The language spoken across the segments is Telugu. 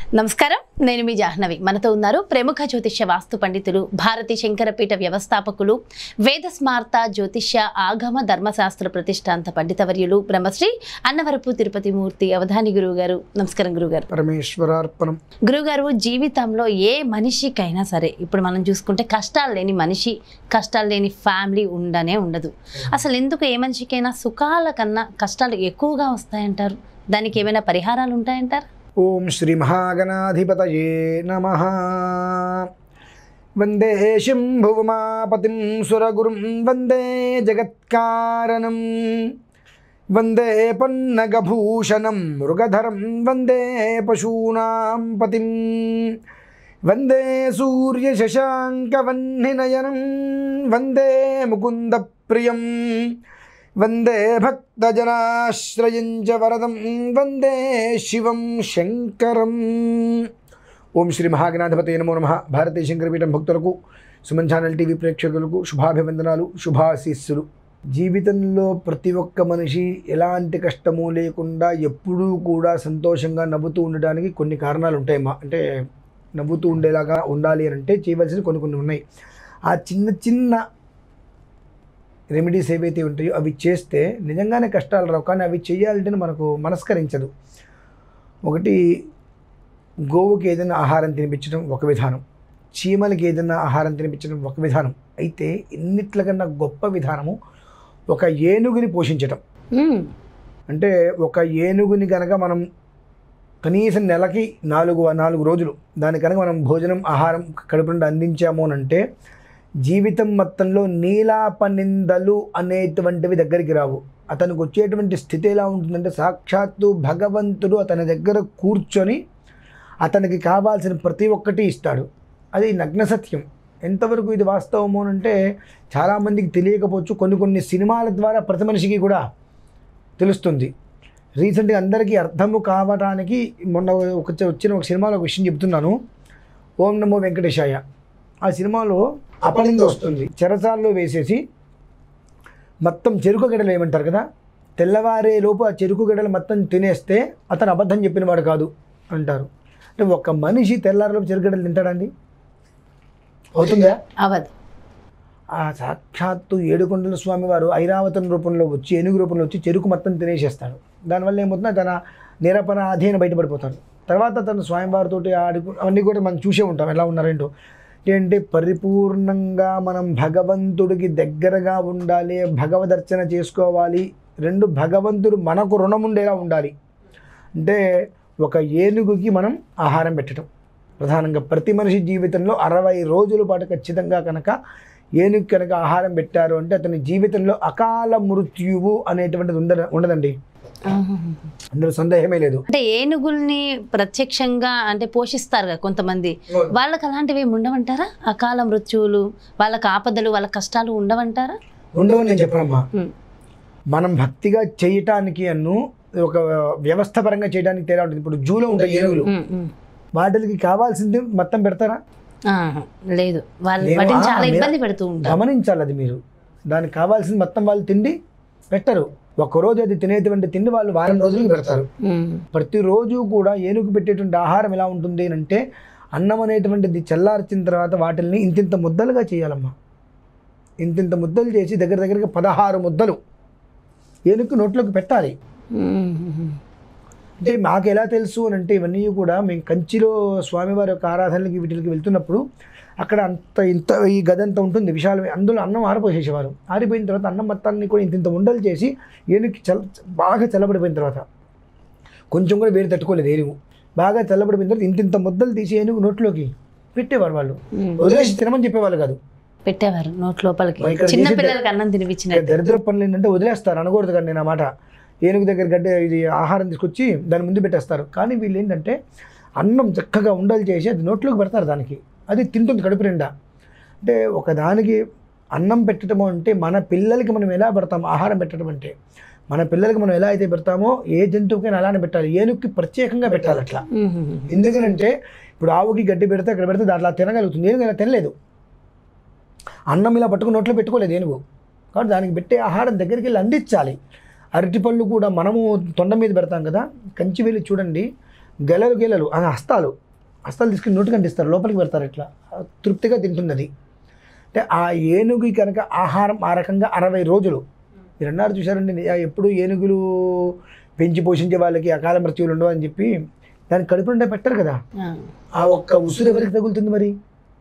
నమస్కారం నేను మీ జాహ్నవి మనతో ఉన్నారు ప్రముఖ జ్యోతిష్య వాస్తు పండితులు భారతి శంకరపీఠ వ్యవస్థాపకులు వేద స్మార్త జ్యోతిష్య ఆగమ ధర్మశాస్త్ర ప్రతిష్టాంత పండితవర్యులు బ్రహ్మశ్రీ అన్నవరపు తిరుపతి మూర్తి అవధాని గురువు గారు నమస్కారం గురుగారు పరమేశ్వరార్పణం గురుగారు జీవితంలో ఏ మనిషికైనా సరే ఇప్పుడు మనం చూసుకుంటే కష్టాలు లేని మనిషి కష్టాలు లేని ఫ్యామిలీ ఉండనే ఉండదు అసలు ఎందుకు ఏ మనిషికైనా సుఖాల కన్నా కష్టాలు ఎక్కువగా వస్తాయంటారు దానికి ఏమైనా పరిహారాలు ఉంటాయంటారు ఓం శ్రీ మహాగణాధిపతయే నమ వందే శంభుమాపతిం సురగురుం వందే జగత్కారణం వందే పన్నగభూషణం మృగధరం వందే పశూనాం పతిం వందే సూర్యశశాంకవన్నినయనం వందే ముకుందప్రియం వందే భక్తజనాశ్రయం చ వరదం వందే శివం శంకరం ఓం శ్రీ మహాగణాధిపతి నమో నమ భారతీయ శంకరపీఠం భక్తులకు సుమన్ ఛానల్ టీవీ ప్రేక్షకులకు శుభాభివందనాలు శుభాశీస్సులు జీవితంలో ప్రతి ఒక్క మనిషి ఎలాంటి కష్టము లేకుండా ఎప్పుడూ కూడా సంతోషంగా నవ్వుతూ ఉండడానికి కొన్ని కారణాలు ఉంటాయి మా అంటే నవ్వుతూ ఉండేలాగా ఉండాలి అని అంటే చేయవలసిన కొన్ని కొన్ని ఉన్నాయి ఆ చిన్న చిన్న రెమెడీస్ ఏవైతే ఉంటాయో అవి చేస్తే నిజంగానే కష్టాలు రావు కానీ అవి చేయాలంటే మనకు మనస్కరించదు ఒకటి గోవుకి ఏదైనా ఆహారం తినిపించడం ఒక విధానం చీమలకి ఏదైనా ఆహారం తినిపించడం ఒక విధానం అయితే ఎన్నిట్లకన్నా గొప్ప విధానము ఒక ఏనుగుని పోషించటం మ్మ్. అంటే ఒక ఏనుగుని కనుక మనం కనీసం నెలకి నాలుగు నాలుగు రోజులు దాని కనుక మనం భోజనం ఆహారం కడుపు నుండి అందించాము అని అంటే జీవితం మొత్తంలో నీలాపనిందలు అనేటువంటివి దగ్గరికి రావు అతనికి వచ్చేటువంటి స్థితి ఎలా ఉంటుందంటే సాక్షాత్తు భగవంతుడు అతని దగ్గర కూర్చొని అతనికి కావాల్సిన ప్రతి ఒక్కటి ఇస్తాడు అది నగ్న సత్యం ఎంతవరకు ఇది వాస్తవము అని అంటే చాలామందికి తెలియకపోవచ్చు కొన్ని కొన్ని సినిమాల ద్వారా ప్రతి మనిషికి కూడా తెలుస్తుంది రీసెంట్గా అందరికీ అర్థము కావడానికి మొన్న ఒక వచ్చిన ఒక సినిమాలో ఒక విషయం చెప్తున్నాను ఓం నమో వెంకటేశాయ ఆ సినిమాలో అపనింద వస్తుంది చెరసాల్లో వేసేసి మొత్తం చెరుకు గడలు ఏమంటారు కదా తెల్లవారే లోపు ఆ చెరుకు గడలు మొత్తం తినేస్తే అతను అబద్ధం చెప్పినవాడు కాదు అంటారు అంటే ఒక మనిషి తెల్లారిలోపు చెరుకు గడలు తింటాడండి అవుతుందా అవదు ఆ సాక్షాత్తు ఏడుకొండల స్వామి వారు ఐరావతం రూపంలో వచ్చి ఏనుగు రూపంలో వచ్చి చెరుకు మొత్తం తినేసేస్తాడు దానివల్ల ఏమవుతుందో తన నిరపన అధీన బయటపడిపోతాడు తర్వాత తన స్వామివారితో ఆడి అవన్నీ కూడా మనం చూసే ఉంటాం ఎలా ఉన్నారేంటో ఏంటంటే పరిపూర్ణంగా మనం భగవంతుడికి దగ్గరగా ఉండాలి భగవదర్చన చేసుకోవాలి రెండు భగవంతుడు మనకు రుణం ఉండేలా ఉండాలి అంటే ఒక ఏనుగుకి మనం ఆహారం పెట్టడం ప్రధానంగా ప్రతి మనిషి జీవితంలో అరవై రోజుల పాటు ఖచ్చితంగా కనుక ఏనుగు కనుక ఆహారం పెట్టారు అంటే అతని జీవితంలో అకాల మృత్యువు అనేటువంటిది ఉండ ఉండదండి అందులో సందేహమే లేదు అంటే ఏనుగుల్ని ప్రత్యక్షంగా అంటే పోషిస్తారు కదా కొంతమంది వాళ్ళకి అలాంటివి ఏమి ఉండవంటారా అకాల మృత్యువులు వాళ్ళకి ఆపదలు వాళ్ళ కష్టాలు ఉండవంటారా ఉండవు నేను చెప్పనమ్మా ఉమ్. మనం భక్తిగా చేయటానికి అన్ను ఒక వ్యవస్థ పరంగా చేయడానికి తేడా ఉంటుంది ఇప్పుడు జూలో ఉంటాయి ఏనుగులు ఉమ్, ఉమ్. వాటికి కావాల్సింది మొత్తం పెడతారా ఆహా, లేదు వాళ్ళు లేవా? వాటిని చాలా మీరు- ఇబ్బంది పెడుతూ ఉంటారు గమనించాలి అది మీరు దానికి కావాల్సింది మొత్తం వాళ్ళు తిండి పెట్టరు ఒక్కరోజు అది తినేటువంటి తిండి వాళ్ళు వారం రోజులకి పెడతారు ఉమ్, ప్రతిరోజు కూడా ఏనుగు పెట్టేటువంటి ఆహారం ఎలా ఉంటుంది అని అంటే అన్నం అనేటువంటిది చల్లార్చిన తర్వాత వాటిని ఇంతింత ముద్దలుగా చేయాలమ్మా ఇంతింత ముద్దలు చేసి దగ్గర దగ్గరగా పదహారు ముద్దలు ఏనుగు నోట్లోకి పెట్టాలి ఉమ్, ఉమ్. అంటే మాకు ఎలా తెలుసు అని అంటే ఇవన్నీ కూడా మేము కంచిలో స్వామివారి యొక్క ఆరాధనలకి వీటికి వెళ్తున్నప్పుడు అక్కడ అంత ఇంత ఈ గది అంత ఉంటుంది విశాల అందులో అన్నం ఆరిపోసేసేవారు ఆరిపోయిన తర్వాత అన్నం మొత్తాన్ని కూడా ఇంత ఇంత ఉండలు చేసి ఏనుగుకి చల్ల బాగా చల్లబడిపోయిన తర్వాత కొంచెం కూడా వేడి తట్టుకోలేదు ఏనుగు బాగా చల్లబడిపోయిన తర్వాత ఇంత ఇంత ముద్దలు తీసి ఏనుగు నోట్లోకి పెట్టేవారు వాళ్ళు ఉమ్. వదిలేసి తినమని చెప్పేవాళ్ళు కాదు పెట్టేవారు నోట్ లోపలికి మరి ఇక్కడ చిన్న చేసే పిల్లలకి అన్నం ఇక తినిపించినట్టు దరిద్ర పనులు ఏంటంటే వదిలేస్తారు అనకూడదు కానీ నేను ఆ మాట ఏనుగు దగ్గర గడ్డ ఇది ఆహారం తీసుకొచ్చి దాని ముందు పెట్టేస్తారు కానీ వీళ్ళు ఏంటంటే అన్నం చక్కగా ఉండలు చేసి అది నోట్లోకి పెడతారు దానికి అది తింటుంది కడుపు నిండా అంటే ఒకదానికి అన్నం పెట్టడం అంటే మన పిల్లలకి మనం ఎలా పెడతాం ఆహారం పెట్టడం అంటే మన పిల్లలకి మనం ఎలా అయితే పెడతామో ఏ జంతువుకైనా అలానే పెట్టాలి ఏనుగుకి ప్రత్యేకంగా పెట్టాలి అట్లా ఉమ్, ఉమ్, ఉమ్. ఎందుకంటే ఇప్పుడు ఆవుకి గడ్డి పెడితే అక్కడ పెడితే దాంట్లో తినగలుగుతుంది ఏనుగు ఇలా తినలేదు అన్నం ఇలా పట్టుకుని నోట్లో పెట్టుకోలేదు ఏనుగు కాబట్టి దానికి పెట్టే ఆహారం దగ్గరికి వెళ్ళి అందించాలి అరటిపళ్ళు కూడా మనము తొండ మీద పెడతాం కదా కంచి వెళ్ళి చూడండి గెలలు గెలలు అని హస్తాలు హస్తాలు తీసుకుని నోటి కంటిస్తారు లోపలికి పెడతారు ఇట్లా తృప్తిగా తింటుంది అది అంటే ఆ ఏనుగు కనుక ఆహారం ఆ రకంగా అరవై రోజులు మీరు అన్నారు చూసారండి ఆ ఎప్పుడు ఏనుగులు పెంచి పోషించే వాళ్ళకి అకాల మృత్యువులు ఉండవు అని చెప్పి దానికి కడుపు నిండా పెట్టరు కదా ఆ. ఆ ఒక్క ఉసురు ఎవరికి తగులుతుంది మరి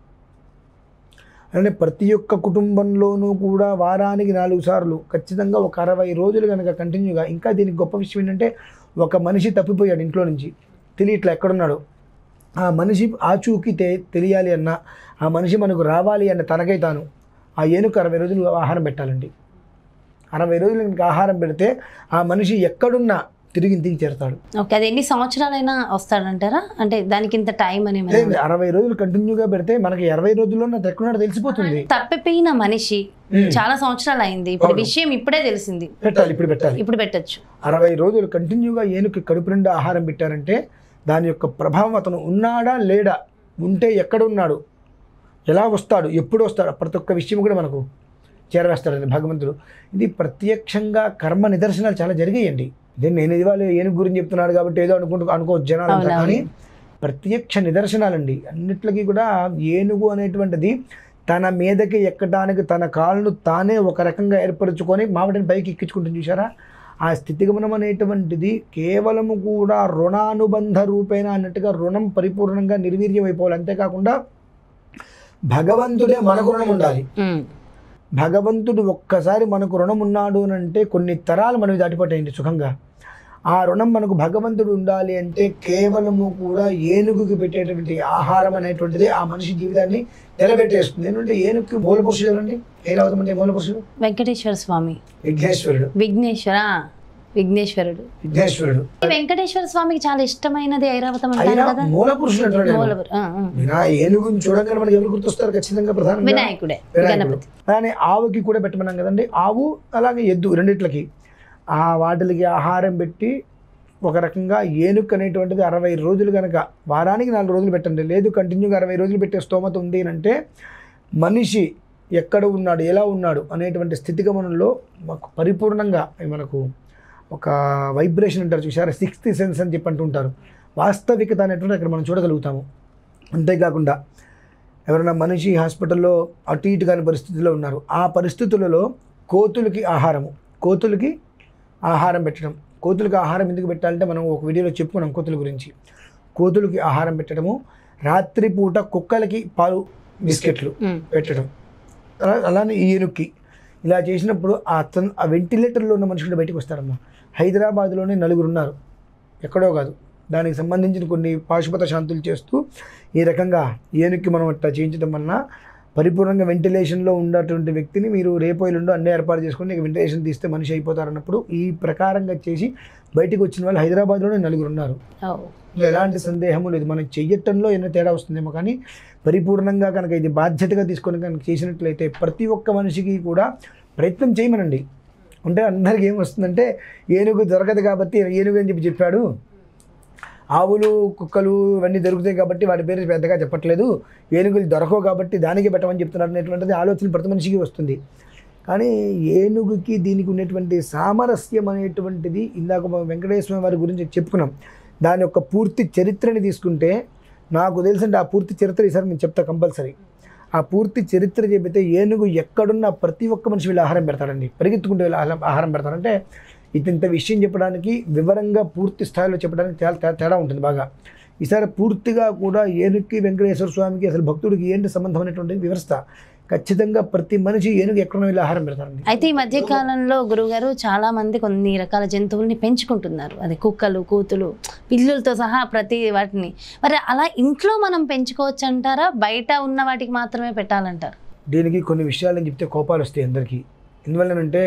అంటే ప్రతి ఒక్క కుటుంబంలోనూ కూడా వారానికి నాలుగు సార్లు ఖచ్చితంగా ఒక అరవై రోజులు కనుక కంటిన్యూగా ఇంకా దీనికి గొప్ప విషయం ఏంటంటే ఒక మనిషి తప్పిపోయాడు ఇంట్లో నుంచి తెలియట్లా ఎక్కడున్నాడు ఆ మనిషి ఆచూకీ తె తెలియాలి అన్న ఆ మనిషి మనకు రావాలి అన్న తనకై తాను ఆ ఏనుగు అరవై రోజులు ఆహారం పెట్టాలండి అరవై రోజులు కనుక ఆహారం పెడితే ఆ మనిషి ఎక్కడున్నా తిరిగి ఇంటికి చేరతాడు ఓకే అది ఎన్ని సంవత్సరాలైనా వస్తాడంటారా అంటే దానికి ఇంత టైం అని ఏమైనా లేదు అరవై రోజులు కంటిన్యూగా పెడితే మనకి ఇరవై రోజుల్లో నాకు ఎక్కడున్నాడో తెలిసిపోతుంది తప్పిపోయిన మనిషి ఉమ్. చాలా సంవత్సరాలు అయింది ఇప్పుడు అవును. విషయం ఇప్పుడే తెలిసింది పెట్టాలి ఇప్పుడు పెట్టాలి ఇప్పుడు పెట్టొచ్చు అరవై రోజులు కంటిన్యూగా ఏనుగు కడుపు నిండా ఆహారం పెట్టారంటే దాని యొక్క ప్రభావం అతను ఉన్నాడా లేడా ఉంటే ఎక్కడ ఉన్నాడు ఎలా వస్తాడు ఎప్పుడు వస్తాడు ప్రతి ఒక్క విషయం కూడా మనకు చేరవేస్తాడండి భగవంతుడు ఇది ప్రత్యక్షంగా కర్మ నిదర్శనాలు చాలా జరిగాయండి ఇదే నేను ఇవాళ ఏనుగు గురించి చెప్తున్నాడు కాబట్టి ఏదో అనుకుంటూ అనుకోవచ్చు జనాలు అంతా. అవునవును. కానీ ప్రత్యక్ష నిదర్శనాలండి అన్నిట్లకి కూడా ఏనుగు అనేటువంటిది తన మీదకి ఎక్కడానికి తన కాళ్ళను తానే ఒక రకంగా ఏర్పరచుకొని మామిడిని పైకి ఎక్కించుకుంటుంది చూసారా ఆ స్థితిగమనం అనేటువంటిది కేవలము కూడా రుణానుబంధ రూపేణ అన్నట్టుగా రుణం పరిపూర్ణంగా నిర్వీర్యం అయిపోవాలి అంతేకాకుండా భగవంతుడే మనకు రుణం ఉండాలి ఉమ్. భగవంతుడు ఒక్కసారి మనకు రుణం ఉన్నాడు అని అంటే కొన్ని తరాలు మనవి దాటిపోతాయండి సుఖంగా ఆ రుణం మనకు భగవంతుడు ఉండాలి అంటే కేవలము కూడా ఏనుగుకి పెట్టేటువంటి ఆహారం అనేటువంటిది ఆ మనిషి జీవితాన్ని నిలబెట్టేస్తుంది ఎందుకంటే ఏనుగుకి మూల పురుషుడు ఎవరండి ఐరావతం అంటే మూల పురుషుడు వెంకటేశ్వర స్వామి విఘ్నేశ్వరుడు విఘ్నేశ్వర విఘ్నేశ్వరుడు విఘ్నేశ్వరుడు ఈ వెంకటేశ్వర స్వామికి చాలా ఇష్టమైనది ఐరావతం అంటారు అయినా కదా మూల పురుషుడు అంటాడు నేను. మూలవరు. ఆ, ఆ. వినా ఏనుగుని చూడంగానే మనకి ఎవరు గుర్తొస్తారు ఖచ్చితంగా ప్రధానంగా వినాయకుడే వినాయకుడు గణపతి అలానే ఆవుకి కూడా పెట్టమన్నాం కదండి ఆవు అలాగే ఎద్దు రెండిట్లకి ఆ వాటికి ఆహారం పెట్టి ఒక రకంగా ఏనుగు అనేటువంటిది అరవై రోజులు కనుక వారానికి నాలుగు రోజులు పెట్టండి లేదు కంటిన్యూగా అరవై రోజులు పెట్టే స్తోమత ఉంది అని అంటే మనిషి ఎక్కడ ఉన్నాడు ఎలా ఉన్నాడు అనేటువంటి స్థితిగమనంలో మాకు పరిపూర్ణంగా మనకు ఒక వైబ్రేషన్ అంటారు చూసారా సిక్స్త్ సెన్స్ అని చెప్పి అంటుంటారు వాస్తవికత అనేటువంటి అక్కడ మనం చూడగలుగుతాము అంతేకాకుండా ఎవరైనా మనిషి హాస్పిటల్లో అటు ఇటు కాని పరిస్థితుల్లో ఉన్నారు ఆ పరిస్థితులలో కోతులకి ఆహారము కోతులకి ఆహారం పెట్టడం కోతులకి ఆహారం ఎందుకు పెట్టాలంటే మనం ఒక వీడియోలో చెప్పుకున్నాం కోతుల గురించి కోతులకి ఆహారం పెట్టడము రాత్రిపూట కుక్కలకి పాలు బిస్కెట్లు ఉమ్. పెట్టడం అలా అలానే ఈయనకి ఇలా చేసినప్పుడు ఆ తన్ ఆ వెంటిలేటర్లో ఉన్న మనుషులు కూడా బయటకు వస్తారమ్మా హైదరాబాద్లోనే నలుగురు ఉన్నారు ఎక్కడో కాదు దానికి సంబంధించిన కొన్ని పాశుపత శాంతులు చేస్తూ ఈ రకంగా ఏనుక్కి మనం అట్లా చేయించడం వలన పరిపూర్ణంగా వెంటిలేషన్లో ఉన్నటువంటి వ్యక్తిని మీరు రేపో ఎల్లుండో అన్నీ ఏర్పాటు చేసుకుని నీకు వెంటిలేషన్ తీస్తే మనిషి అయిపోతారన్నప్పుడు ఈ ప్రకారంగా చేసి బయటకు వచ్చిన వాళ్ళు హైదరాబాద్లోనే నలుగురు ఉన్నారు ఓ. ఇందులో ఎలాంటి సందేహము లేదు మనం చెయ్యటంలో ఏమైనా తేడా వస్తుందేమో కానీ పరిపూర్ణంగా కనుక ఇది బాధ్యతగా తీసుకొని కనుక చేసినట్లయితే ప్రతి ఒక్క మనిషికి కూడా ప్రయత్నం చేయమనండి అంటే అందరికి ఏం వస్తుందంటే ఏనుగు దొరకదు కాబట్టి ఏనుగు అని చెప్పి చెప్పాడు ఆవులు కుక్కలు ఇవన్నీ దొరుకుతాయి కాబట్టి వాటి పేరు పెద్దగా చెప్పట్లేదు ఏనుగులు దొరకవు కాబట్టి దానికి పెట్టమని చెప్తున్నారు అనేటువంటిది ఆలోచన ప్రతి మనిషికి వస్తుంది కానీ ఏనుగుకి దీనికి ఉన్నటువంటి సామరస్యం అనేటువంటిది ఇందాక మనం వెంకటేశ్వర వారి గురించి చెప్పుకున్నాం దాని యొక్క పూర్తి చరిత్రని తీసుకుంటే నాకు తెలిసింటే ఆ పూర్తి చరిత్ర ఈసారి నేను చెప్తా కంపల్సరీ ఆ పూర్తి చరిత్ర చెబితే ఏనుగు ఎక్కడున్న ప్రతి ఒక్క మనిషి వీళ్ళు ఆహారం పెడతాడండి పరిగెత్తుకుంటూ వీళ్ళు ఆహారం ఆహారం పెడతారంటే ఇది ఇంత విషయం చెప్పడానికి వివరంగా పూర్తి స్థాయిలో చెప్పడానికి చాలా తే- తేడా ఉంటుంది బాగా ఈసారి పూర్తిగా కూడా ఏనుగుకి వెంకటేశ్వర స్వామికి అసలు భక్తుడికి ఏంటి సంబంధం అనేటువంటి వివరిస్తా ఖచ్చితంగా ప్రతి మనిషి ఏనుగు ఎక్కడున్న వీళ్ళు ఆహారం పెడతారండి అయితే ఈ మధ్య కాలంలో గురువుగారు చాలా మంది కొన్ని రకాల జంతువుల్ని పెంచుకుంటున్నారు అది కుక్కలు కూతులు పిల్లులతో సహా ప్రతి వాటిని మరి అలా ఇంట్లో మనం పెంచుకోవచ్చు అంటారా బయట ఉన్న వాటికి మాత్రమే పెట్టాలంటారు దీనికి కొన్ని విషయాలు నేను చెప్తే కోపాలు వస్తాయి అందరికీ ఎందువల్లనంటే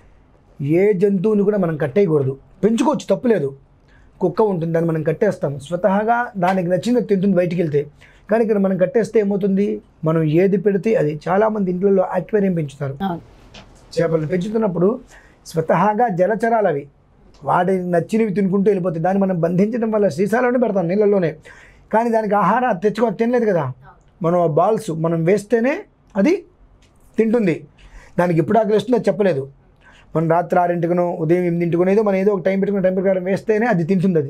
ఏ జంతువుని కూడా మనం కట్టేయకూడదు పెంచుకోవచ్చు తప్పులేదు కుక్క ఉంటుంది దాన్ని మనం కట్టేస్తాం స్వతహాగా దానికి నచ్చింది తింటుంది బయటికి వెళ్తే కానీ ఇక్కడ మనం కట్టేస్తే ఏమవుతుంది మనం ఏది పెడితే అది చాలామంది ఇంట్లో ఆక్వేరియం పెంచుతారు అవును చేపలు పెంచుతున్నప్పుడు స్వతహాగా జలచరాలు అవి వాటి నచ్చినవి తినుకుంటూ వెళ్ళిపోతాయి దాన్ని మనం బంధించడం వల్ల సీసాలోనే పెడతాం నీళ్ళలోనే కానీ దానికి ఆహారం అది తెచ్చుకో తినలేదు కదా మనం ఆ బాల్స్ మనం వేస్తేనే అది తింటుంది దానికి ఎప్పుడు ఆకలి వస్తుందో అది చెప్పలేదు మనం రాత్రి ఆరింటికనో ఉదయం ఎనిమిదింటికనో ఏదో మనం ఏదో ఒక టైం పెట్టుకుని టైం ప్రకారం వేస్తేనే అది తింటుంది అది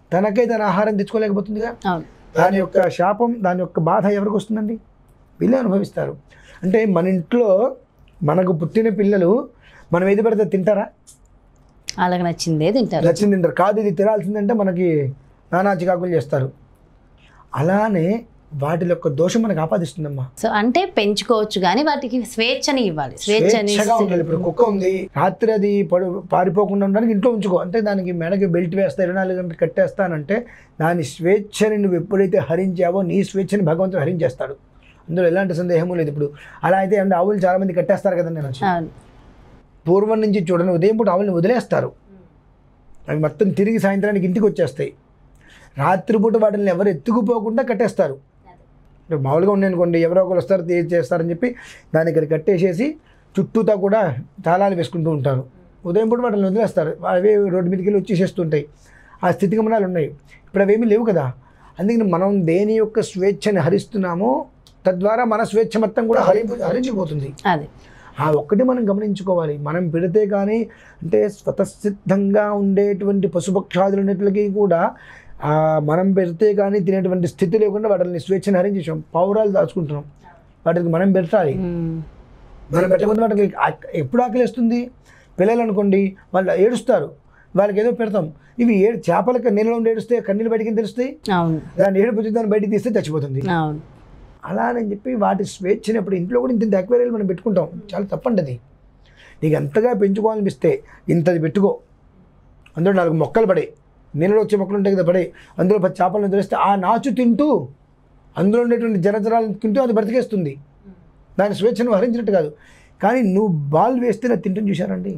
తనకై తన ఆహారం తెచ్చుకోలేకపోతుందిగా అవును దాని యొక్క శాపం దాని యొక్క బాధ ఎవరికి వస్తుందండి వీళ్ళే అనుభవిస్తారు అంటే మన ఇంట్లో మనకు పుట్టిన పిల్లలు మనం ఏది పడితే తింటారా వాళ్ళకి నచ్చిందే తింటారు నచ్చింది తింటారు కాదు ఇది తినాల్సిందంటే మనకి నానా చికాకులు చేస్తారు అలానే వాటి యొక్క దోషం మనకు ఆపాదిస్తుందమ్మా సో అంటే పెంచుకోవచ్చు కానీ వాటికి స్వేచ్ఛని ఇవ్వాలి స్వేచ్ఛని స్వేచ్ఛగా ఉండాలి ఇప్పుడు కుక్క ఉంది రాత్రి అది పడు పారిపోకుండా ఉండడానికి ఇంట్లో ఉంచుకో అంటే దానికి మెడకి బెల్ట్ వేస్తా ఇరవై నాలుగు గంటలు కట్టేస్తానంటే దాని స్వేచ్ఛని నువ్వు ఎప్పుడైతే హరించావో నీ స్వేచ్ఛని భగవంతుడు హరించేస్తాడు అందులో ఎలాంటి సందేహము లేదు ఇప్పుడు అలా అయితే అంటే ఆవులు చాలా మంది కట్టేస్తారు కదండి నేను అవును పూర్వం నుంచి చూడండి ఉదయం పూట ఆవులను వదిలేస్తారు అవి మొత్తం తిరిగి సాయంత్రానికి ఇంటికి వచ్చేస్తాయి రాత్రిపూట వాటిని ఎవరు ఎత్తుకుపోకుండా కట్టేస్తారు ఇప్పుడు మామూలుగా ఉన్నాయి అనుకోండి ఎవరో ఒకరు వస్తారు తీ- చేస్తారని చెప్పి దాన్ని ఇక్కడ కట్టేసేసి చుట్టూతా కూడా తాళాలు వేసుకుంటూ ఉంటారు ఉదయం పూట వాటిని వదిలేస్తారు అవి రోడ్డు మీదకి వెళ్ళి వచ్చేసేస్తుంటాయి ఆ స్థితిగమనాలు ఉన్నాయి ఇప్పుడు అవేమీ లేవు కదా అందుకని మనం దేని యొక్క స్వేచ్ఛని హరిస్తున్నామో తద్వారా మన స్వేచ్ఛ మొత్తం కూడా హరి హరించిపోతుంది అదే ఆ ఒక్కటి మనం గమనించుకోవాలి మనం పెడితే కానీ అంటే స్వతసిద్ధంగా ఉండేటువంటి పశుపక్షాదులన్నిటికి కూడా ఆ, మనం పెడితే కానీ తినేటువంటి స్థితి లేకుండా వాటిని స్వేచ్ఛను హరించేసాం పౌరాలు దాచుకుంటున్నాం వాటికి మనం పెట్టాలి ఉమ్. మనం పెట్టకపోతే వాటికి ఆ- ఎప్పుడు ఆకలిస్తుంది పిల్లలు అనుకోండి వాళ్ళు ఏడుస్తారు వాళ్ళకి ఏదో పెడతాం ఇవి ఏ చేపలకి నీళ్ళలో ఉండి ఏడుస్తే కన్నీళ్ళు బయటికి తెలుస్తాయి అవును దాన్ని ఏడుపు వచ్చి దాన్ని బయటికి తీస్తే చచ్చిపోతుంది అవును అలా అని చెప్పి వాటి స్వేచ్ఛని అప్పుడు ఇంట్లో కూడా ఇంత ఇంత అక్వేరియాలు మనం పెట్టుకుంటాం చాలా తప్పండి అది నీకు ఎంతగా పెంచుకోవాలనిపిస్తే ఇంతది పెట్టుకో అందులో నాలుగు మొక్కలు పడే నీళ్ళలో వచ్చే మొక్కలు ఉంటాయి కదా పడే అందులో పది చేపలను వదిలేస్తే ఆ నాచు తింటూ అందులో ఉండేటువంటి జలచరాలను తింటూ అది బ్రతికేస్తుంది దాని స్వేచ్ఛను హరించినట్టు కాదు కానీ నువ్వు బాల్ వేస్తే అది తింటుంది చూశారండి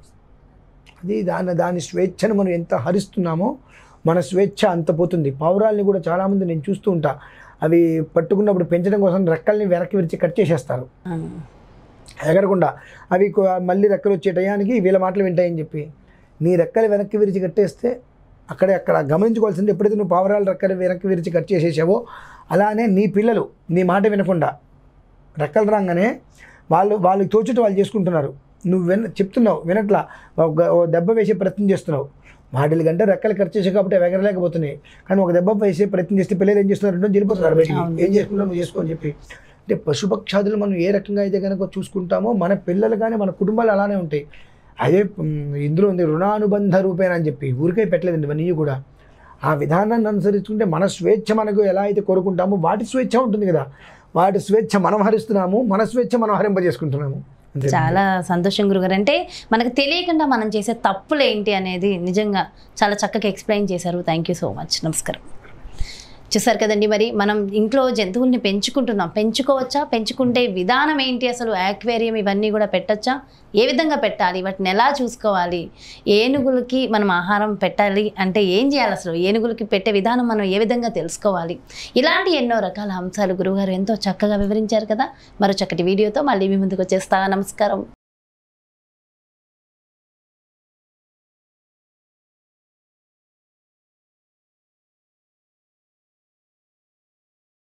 అది దాని దాని స్వేచ్ఛను మనం ఎంత హరిస్తున్నామో మన స్వేచ్ఛ అంత పోతుంది పావురాల్ని కూడా చాలామంది నేను చూస్తూ ఉంటా అవి పట్టుకున్నప్పుడు పెంచడం కోసం రెక్కల్ని వెనక్కి విరిచి కట్ చేసేస్తారు అవును. ఎగరకుండా అవి కొ- మళ్ళీ రెక్కలు వచ్చే టయానికి వీళ్ళ మాటలు వింటాయని చెప్పి నీ రెక్కలు వెనక్కి విరిచి కట్టేస్తే అక్కడే అక్కడ గమనించుకోవాల్సింది ఎప్పుడైతే నువ్వు పావురాలు రెక్కలు వెనక్కి విరిచి కట్ చేసేసావో అలానే నీ పిల్లలు నీ మాట వినకుండా రెక్కలు రాగానే వాళ్ళు వాళ్ళకి తోచుట వాళ్ళు చేసుకుంటున్నారు నువ్వు విన చెప్తున్నావు వినట్లా ఒక ఓ దెబ్బ వేసే ప్రయత్నం చేస్తున్నావు వాటిల కంటే రెక్కలు ఖర్చు చేసే కాబట్టి అవి ఎగరలేకపోతున్నాయి కానీ ఒక దెబ్బ వేసే ప్రయత్నం చేస్తే పిల్లలు ఏం చేస్తున్నారు అంటే వెళ్ళిపోతున్నారు బయటికి అవును. ఏం చేసుకుంటావు నువ్వు చేసుకో అని చెప్పి అంటే పశుపక్షాదులు మనం ఏ రకంగా అయితే కనుక చూసుకుంటామో మన పిల్లలు కానీ మన కుటుంబాలు అలానే ఉంటాయి అదే ఉమ్, ఇందులో ఉంది రుణానుబంధ రూపేణ అని చెప్పి ఊరికే పెట్టలేదండి ఇవన్నీ కూడా ఆ విధానాన్ని అనుసరించుకుంటే మన స్వేచ్ఛ మనకు ఎలా అయితే కోరుకుంటామో వాటి స్వేచ్ఛ ఉంటుంది కదా వాటి స్వేచ్ఛ మనం హరిస్తున్నాము మన స్వేచ్ఛ మనం హరింపజేసుకుంటున్నాము అంతే చాలా సంతోషం గురుగారు అంటే మనకు తెలియకుండా మనం చేసే తప్పులు ఏంటి అనేది నిజంగా చాలా చక్కగా ఎక్స్ప్లెయిన్ చేశారు థ్యాంక్ యూ సో మచ్ నమస్కారం చూసారు కదండి మరి మనం ఇంట్లో జంతువుల్ని పెంచుకుంటున్నాం పెంచుకోవచ్చా పెంచుకుంటే విధానం ఏంటి అసలు యాక్వేరియం ఇవన్నీ కూడా పెట్టచ్చా ఏ విధంగా పెట్టాలి వాటిని ఎలా చూసుకోవాలి ఏనుగులకి మనం ఆహారం పెట్టాలి అంటే ఏం చేయాలి అసలు ఏనుగులకి పెట్టే విధానం మనం ఏ విధంగా తెలుసుకోవాలి ఇలాంటి ఎన్నో రకాల అంశాలు గురువుగారు ఎంతో చక్కగా వివరించారు కదా మరో చక్కటి వీడియోతో మళ్ళీ మీ ముందుకు వచ్చేస్తా నమస్కారం